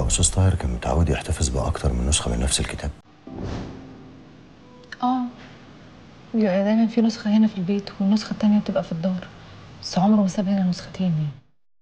استاذ طاهر كان متعود يحتفظ باكتر من نسخه من نفس الكتاب اه بيبقى دايما في نسخة هنا في البيت والنسخة التانية بتبقى في الدار بس عمره ما ساب هنا نسختين يعني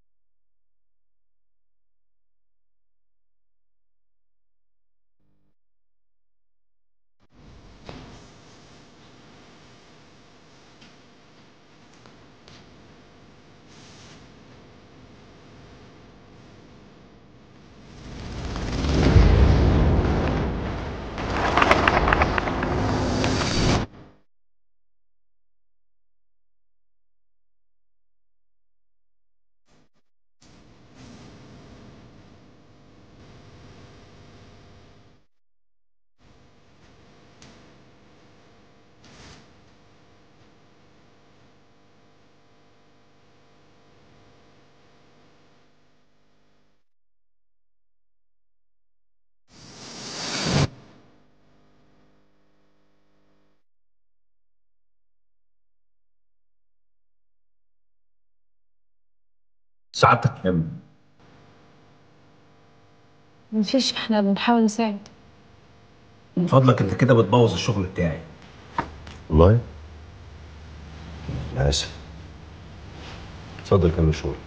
سعادتك كام؟ مفيش احنا بنحاول نساعد من فضلك انت كده بتبوظ الشغل بتاعي والله انا اسف اتفضل كمل شغل